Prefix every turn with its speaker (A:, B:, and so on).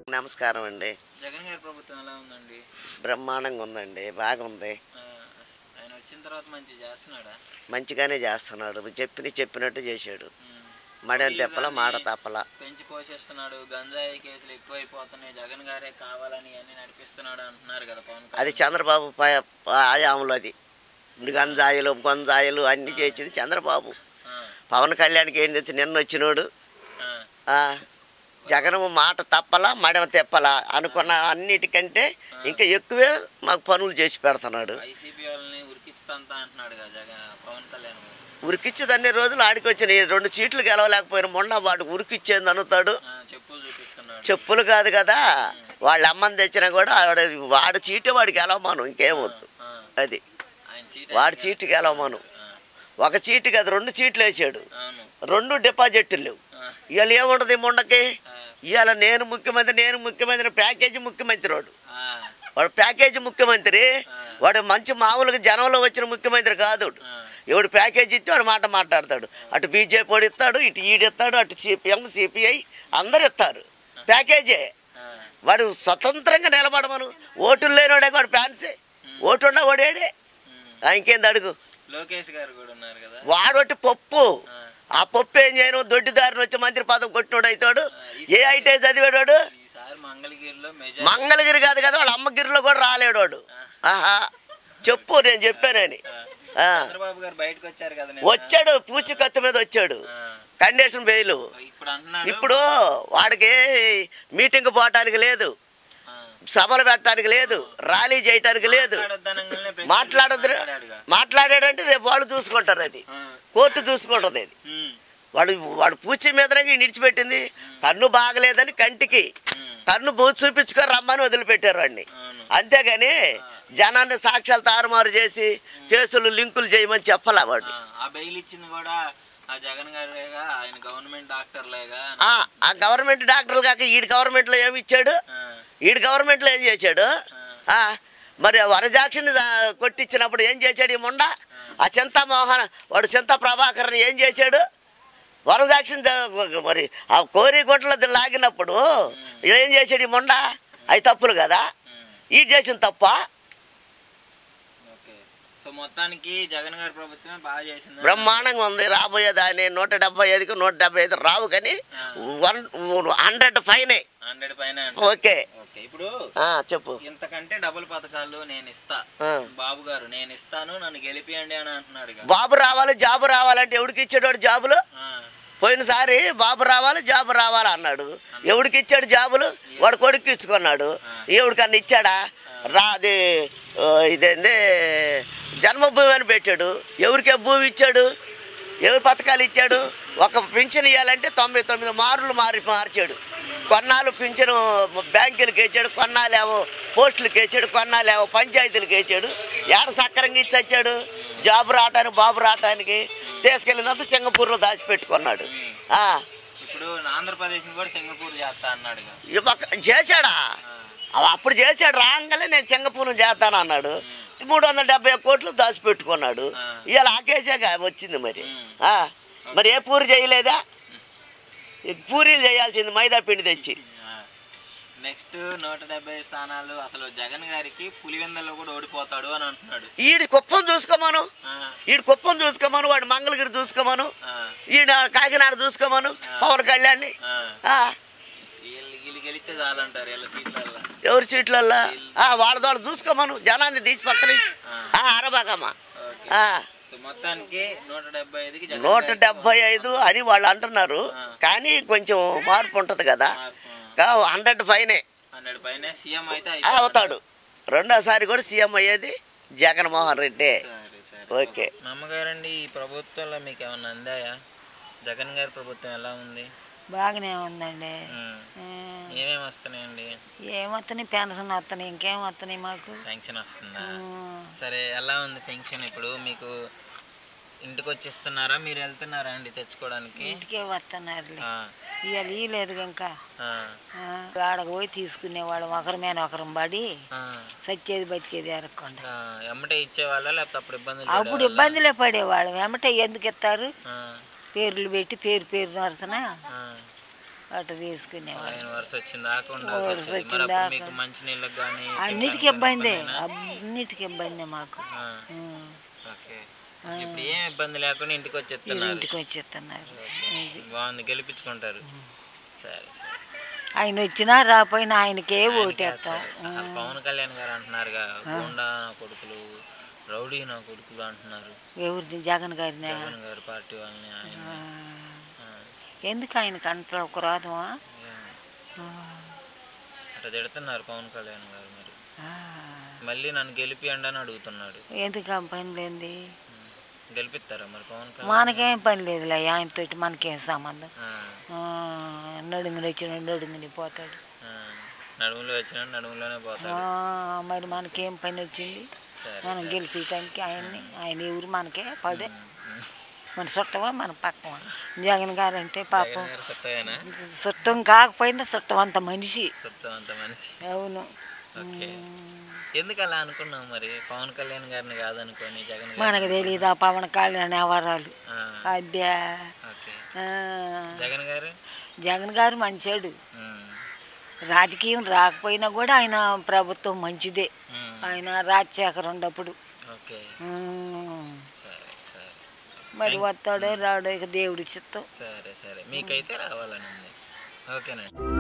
A: నమస్కారం అండి
B: జగన్ గారి ప్రభుత్వం ఎలా ఉందండి
A: బ్రహ్మాండంగా ఉందండి బాగుంది
B: ఆ, ఆయన వచ్చిన తర్వాత మంచి చేస్తున్నాడా
A: మంచిగానే చేస్తున్నాడు చెప్పిన చెప్పినట్టు చేశాడు
B: ఉమ్.
A: మడేం తెప్పల మాట తప్పల
B: పెంచి పోషిస్తున్నాడు గంజాయి కేసులు ఎక్కువైపోతున్నాయి జగన్ గారే కావాలని అన్ని నడిపిస్తున్నాడు అంటున్నారు కదా పవన్
A: అది
B: కళ్యాణ్
A: చంద్రబాబు ప- ఆయాంలో అది గంజాయిలు గొంజాయిలు అన్నీ చేసేది చంద్రబాబు
B: ఆ,
A: పవన్ కళ్యాణ్కి ఏం తెచ్చి నిన్న వచ్చినోడు
B: ఆ,
A: ఆ, జగన్ మాట తప్పలా మడమ తెప్పలా అనుకున్న అన్నిటికంటే ఇంకా ఎక్కువే మాకు పనులు చేసి పెడుతున్నాడు
B: వైసీపీ వాళ్ళని ఉరికిస్తాంతా అంటున్నాడు కదా జగన్ పవన్ కళ్యాణ్ గారు.
A: ఉరికిచ్చేది అన్ని రోజులు ఆడికి వచ్చినాయి రెండు సీట్లు గెలవలేకపోయిన మొన్న వాడు ఉరికిచ్చేది అనుతాడు
B: ఆ, చెప్పులు చూపిస్తున్నాడు
A: చెప్పులు కాదు కదా వాళ్ళ అమ్మని తెచ్చినా కూడా ఆవిడ వాడి చీటు వాడికి గెలవమాను ఇంకేమొద్దు
B: ఆ,
A: అది
B: ఆయన సీట్
A: వాడి చీటు గెలవమాను
B: ఆ,
A: ఒక చీటు కాదు రెండు చీట్లు వేసాడు
B: అవును
A: రెండు డిపాజిట్లు లేవు
B: ఆ,
A: ఇవాళ ఏముండదు ఈ ముండకి
B: ఆ,
A: ఇవాళ నేను ముఖ్యమంత్రి నేను ముఖ్యమంత్రి ప్యాకేజీ ముఖ్యమంత్రి వాడు
B: ఆ,
A: వాడు ప్యాకేజీ ముఖ్యమంత్రి వాడు మంచి మామూలుగా జనంలో వచ్చిన ముఖ్యమంత్రి కాదు
B: ఆ,
A: ఎవడు ప్యాకేజీ ఇస్తే వాడు మాట మాట్లాడతాడు అటు బీజేపీ వాడు ఇస్తాడు ఇటు ఈడు ఇస్తాడు అటు సిపిఎం సిపిఐ అందరు ఇస్తారు ప్యాకేజీ
B: ఆ,
A: వాడు స్వతంత్రంగా నిలబడమను ఓటులు లేనివాడే వాడు ఫ్యాన్సే ఓటు ఉన్న వాడేడే
B: ఉమ్.
A: ఆ, ఇంకేంది అడుగు
B: లోకేష్ గారు కూడా ఉన్నారు కదా
A: వాడొట్టి పప్పు
B: ఆ,
A: ఆ పప్పు ఏం చేయను దొడ్డిదారిని వచ్చి మంత్రి పదం కొట్టినోడు అవుతాడు ఏ ఐటీ చదివాడు
B: ఈసారి మంగళగిరిలో మెజార్
A: మంగళగిరి కాదు కదా వాళ్ళ అమ్మగిరిలో కూడా రాలేడు వాడు ఆహా చెప్పు నేను చెప్పానని ఆ.
B: చంద్రబాబు గారు బయటకు వచ్చారు కదా నిన్న.
A: వచ్చాడు పూచికత్తు మీద వచ్చాడు
B: ఆ,
A: కండిషన్ బెయిలు
B: ఇప్పుడు అంటున్నాడు
A: ఇప్పుడు వాడికి మీటింగ్ పోవటానికి లేదు
B: ఆ,
A: సభలు పెట్టడానికి లేదు ర్యాలీ చేయటానికి లేదు
B: మాట్లాడొద్దనంగానే ప్రెస్
A: మాట్లాడొద్దు
B: మీట్ మాట్లాడాడుగా.
A: మాట్లాడాడంటే రేపు వాళ్ళు చూసుకుంటారు అది
B: ఆ,
A: కోర్టు చూసుకుంటుంది అది
B: ఉమ్,
A: వాడు వాడు పూచి మీదనే నిడిచిపెట్టింది కన్ను బాగలేదని కంటికి
B: ఉమ్,
A: కన్ను బూ చూపించుకొని రమ్మని వదిలిపెట్టారు వాడిని
B: అవును
A: అంతేగాని జనాన్ని సాక్ష్యాలు తారుమారు చేసి కేసులు లింకులు చేయమని చెప్పలే వాడు
B: ఆ, ఆ బెయిల్ ఇచ్చింది కూడా ఆ జగన్ గారేగా ఆయన గవర్నమెంట్ డాక్టర్లేగా
A: ఆ ఆ గవర్నమెంట్ డాక్టర్లు కాక ఈడు గవర్నమెంట్లో ఏమి ఇచ్చాడు
B: ఆ,
A: ఈడు గవర్నమెంట్లో ఏం చేశాడు ఆ, మరి వరజాక్షిని దా- కొట్టించినప్పుడు ఏం చేశాడు ఈ మొండ ఆ చింతా మోహన్ వాడు చింతా ప్రభాకర్ని ఏం చేశాడు వరదాక్షిని దా- మరి ఆ కోరి గుంటలో లాగినప్పుడు ఏం చేశాడు ఈ మొండ అవి తప్పులు కదా
B: ఉమ్,
A: ఈ చేసిన తప్ప
B: ఓకే సో మొత్తానికి జగన్ గారి ప్రభుత్వమే బాగా చేసింది
A: బ్రహ్మాండంగా ఉంది రాబోయేది ఆయన నూట డెబ్బై ఐదుకి నూట డెబ్బై ఐదు రావు కానీ వన్ హండ్రెడ్ ఫైనే
B: హండ్రెడ్ పైన
A: ఓకే
B: ఓకే ఇప్పుడు
A: ఆ, చెప్పు
B: ఇంతకంటే డబుల్ పథకాలు నేను ఇస్తా
A: ఆ.
B: బాబు గారు నేను ఇస్తాను నన్ను గెలిపియండి అని అంటున్నాడు
A: బాబు రావాలి జాబు రావాలంటే ఎవడికి ఇచ్చాడు జాబులు పోయినసారి బాబు రావాలి జాబు రావాలి అన్నాడు ఎవడికి ఇచ్చాడు జాబులు వాడు కొడుకు ఇచ్చుకున్నాడు ఎవడికన్నా ఇచ్చాడా రా అది ఆ, ఇదేంది జన్మభూమి అని పెట్టాడు ఎవరికి ఆ భూమి ఇచ్చాడు ఎవరు పథకాలు ఇచ్చాడు ఒక పింఛన్ ఇవ్వాలంటే తొంభై తొమ్మిది మార్లు మారి మార్చాడు కొన్నాళ్ళు పింఛను బ్యాంకులకి వేసాడు కొన్నాళ్ళేమో పోస్టులకి వేసాడు కొన్నాళ్ళేమో పంచాయతీలకు వేసాడు ఏడ సక్కరంగా ఇచ్చి వచ్చాడు జాబు రావటానికి బాబు రావటానికి తీసుకెళ్ళినంత సింగపూర్లో దాచిపెట్టుకున్నాడు ఆ,
B: ఇప్పుడు ఆంధ్రప్రదేశ్ కూడా సింగపూర్ చేస్తా అన్నాడుగా
A: ఈ పక్క చేశాడా అవ అప్పుడు చేశాడు రాగానే నేను సింగపూర్ చేస్తాను అన్నాడు మూడు వందల డెబ్బై ఒక్క కోట్లు దాచిపెట్టుకున్నాడు ఇవాళ ఆకేసాక వచ్చింది మరి ఆ, మరి ఏ పూరి చేయలేదా ఈ పూరీలు చేయాల్సింది మైదా పిండి తెచ్చి
B: నెక్స్ట్ నూట డెబ్బై స్థానాలు అసలు జగన్ గారికి పులివెందల్లో కూడా ఓడిపోతాడు అని అంటున్నాడు
A: ఈడి కుప్పం చూసుకోమను
B: ఆ,
A: ఈడు కుప్పం చూసుకోమను వాడు మంగళగిరి చూసుకోమను
B: ఆ,
A: ఈయన కాకినాడ చూసుకోమను పవన్ కళ్యాణ్ని
B: ఆ.
A: ఆ,
B: వీళ్ళు వీళ్ళు గెలిస్తే చాలంటారు వీళ్ళ సీట్లల్లో
A: ఎవరి సీట్లల్లో ఆ, వాళ్ళ వాళ్ళు చూసుకోమను జనాన్ని తీసి పక్కన
B: ఆ.
A: అరబాకమ్మ
B: ఓకే
A: ఆ,
B: సో మొత్తానికి నూట డెబ్బై ఐదుకి జగన్
A: నూట
B: గారికి
A: డెబ్బై ఐదు అని వాళ్ళు అంటున్నారు కానీ కొంచెం మార్పు ఉంటుంది కదా హండ్రెడ్ ఫైనే
B: హండ్రెడ్ పైన సీఎం అయితే
A: ఆ, అవుతాడు రెండోసారి కూడా సీఎం అయ్యేది జగన్మోహన్ రెడ్డి
B: సరే సరే
A: ఓకే
B: మా అమ్మగారండి ఈ ప్రభుత్వంలో మీకు ఏమన్నా అందాయా జగన్ గారి ప్రభుత్వం ఎలా ఉంది
C: బాగానే ఉందండి
B: ఉమ్.
C: ఆ,
B: ఏమేమి వస్తున్నాయండి
C: ఏమొస్తున్నాయి పెన్షన్ వస్తున్నాయి ఇంకేం వస్తున్నాయి మాకు
B: పెన్షన్ వస్తుందా
C: ఆ,
B: సరే ఎలా ఉంది పెన్షన్ ఇప్పుడు మీకు ఇంటికి వచ్చిస్తున్నారా మీరు వెళ్తున్నారా అండి తెచ్చుకోవడానికి
C: ఇంటికే వస్తున్నారు
B: ఆ,
C: ఇవాళ ఇయ్యలేదు ఇంకా
B: ఆ,
C: ఆ, ఆడకు పోయి తీసుకునేవాళ్ళం ఒకరి మీద ఒకరం పడి
B: ఆ,
C: సచ్చేది బతికేది ఎరగకుండా
B: ఆ, ఎమ్మటే ఇచ్చేవాళ్ళ లేకపోతే అప్పుడు ఇబ్బందులు
C: అప్పుడు
B: పడేవాళ్ళా?
C: ఇబ్బందులే పడేవాళ్ళం వెంబటే ఎందుకు ఇస్తారు
B: ఆ,
C: పేర్లు పెట్టి పేరు పేరు నరసన
B: ఆ,
C: అట్ట తీసుకునేవాడు
B: ఆయన వరుస వచ్చిన దాకా ఉండాల్సి
C: వరుస
B: వస్తుంది.
C: వచ్చిన
B: మరి అప్పుడు
C: దాకా.
B: మీకు మంచి నీళ్ళకి కానీ
C: అన్నిటికీ ఇబ్బందే అన్నిటికీ ఇబ్బందే మాకు ఉం.
B: ఓకే ఇప్పుడు ఏం ఇబ్బంది లేకుండా ఇంటికి వచ్చేస్తున్నారు
C: ఇంటికి వచ్చేస్తున్నారు ఇది
B: బాగుంది గెలిపించుకుంటారు సరే
C: ఆయన వచ్చినా రాపోయినా ఆయనకే ఓటేస్తాం
B: అసలు పవన్ కళ్యాణ్ గారు అంటున్నారుగా గోండా నా కొడుకులు రౌడీ నా కొడుకులు అంటున్నారు
C: ఎవరిది జగన్ గారిని
B: జగన్ గారి పార్టీ వాళ్ళని ఆయన
C: ఎందుకు ఆయన కంట్లో ఒక రాదమా
B: అట్లా తిడుతున్నారు పవన్ కళ్యాణ్ గారు మరి మళ్ళీ నన్ను గెలిపియండి అని అడుగుతున్నాడు
C: ఎందుకు ఆ పని లేనిది
B: గెలిపిస్తారా మరి పవన్ కళ్యాణ్
C: మనకేం పని లేదులే ఆయనతోటి మనకేం సంబంధం
B: ఆ,
C: ఆ, నడుంగుని వచ్చిన నడుంగుని పోతాడు
B: ఆ. నడుములో వచ్చిన నడుములోనే
C: ఆ,
B: పోతాడు
C: మరి మనకేం పని వచ్చింది
B: సరే
C: మనం గెలిపించడానికి ఆయన్ని ఆయన ఎవరు మనకే పడే మన చుట్టమా మన పక్కమా జగన్ గారు అంటే పాపం
B: జగన్ గారు సత్తయ్యనా
C: చుట్టం కాకపోయినా చుట్టం అంత మనిషి
B: సత్తం అంత మనిషి
C: అవును
B: ఓకే ఎందుకు అలా అనుకున్నాం మరి పవన్ కళ్యాణ్ గారిని కాదనుకొని జగన్ గారు
C: మనకు తెలియదు ఆ పవన్ కళ్యాణ్ ఎవరాలు అబ్బా
B: ఓకే
C: ఆ,
B: జగన్ గారు
C: జగన్ గారు మంచాడు
B: ఉమ్,
C: రాజకీయం రాకపోయినా కూడా ఆయన ప్రభుత్వం మంచిదే
B: ఉమ్,
C: ఆయన రాజశేఖర్ ఉన్నప్పుడు
B: ఓకే
C: ఉమ్,
B: సరే సరే
C: మరి వస్తాడో రాడో ఇక దేవుడి చిత్తం
B: సరే సరే మీకైతే రావాలని ఉంది ఓకేనండి